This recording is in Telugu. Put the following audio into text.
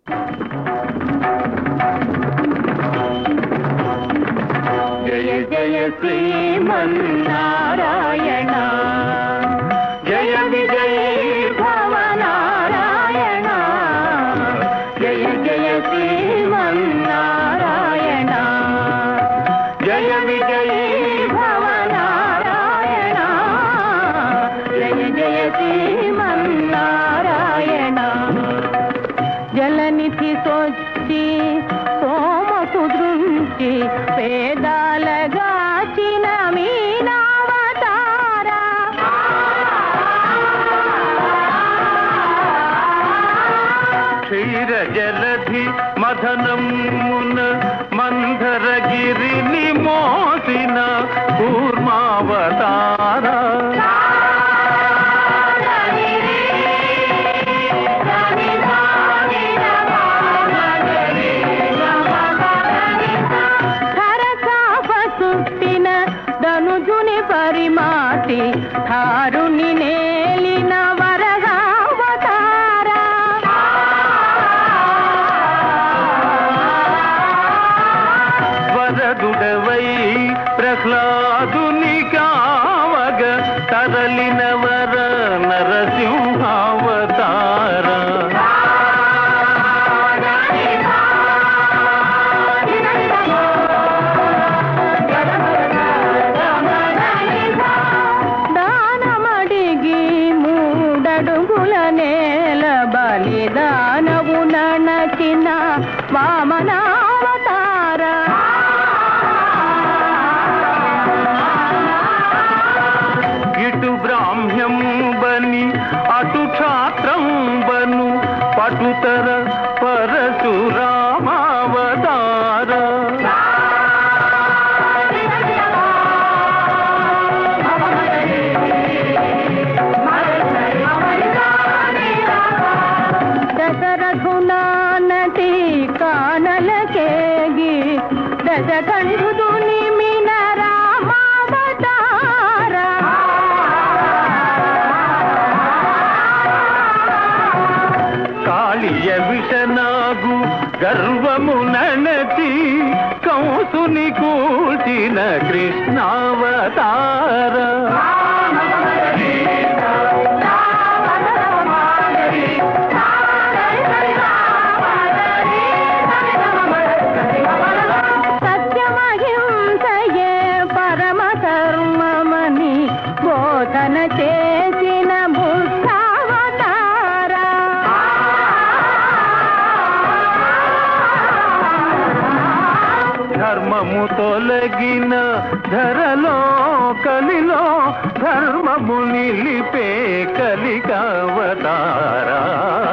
జయ జయ శ్రీమన్నారాయణ జయ విజయ భవనారాయణ జయ జయ శ్రీమన్నారాయణ జయ విజయ భవనారాయణ జయ జయ శ్రీమన్నారాయణ జలనిధి సొచ్చి సోమకు దృంచి పేదాలగాచిన మీనావతారా క్షీర జలధి మదనమున మందరగిరిని మోసిన కూర్మావతార ధరసాప సుట్టిన ధనుజుని పరిమాటి ధారుని నేలిన వరగావతారా వరదుడవై ప్రహ్లాదుని కావగ తరలిన వర నరసింహావతార దానమడిగి మూడడుగుల నేల బలిదానవు నడచిన వామనావతార ఇటు బ్రాహ్మ్యం బని అటు క్షాత్రం బను పటుతర పరశురామావతార దశరథునానటి కానలకేగి దశకంఠుడు నిమిన రామావతార కాళియ విషనాగు గర్వము నణతి కంసుని కూల్చిన కృష్ణావతార సత్యమహింసయే పరమ ధర్మమని బోధన చేసిన బుద్ధావతార ధర్మము తొలగిన ధరలో కలిలో ధర్మము నిలిపే కలికావతారా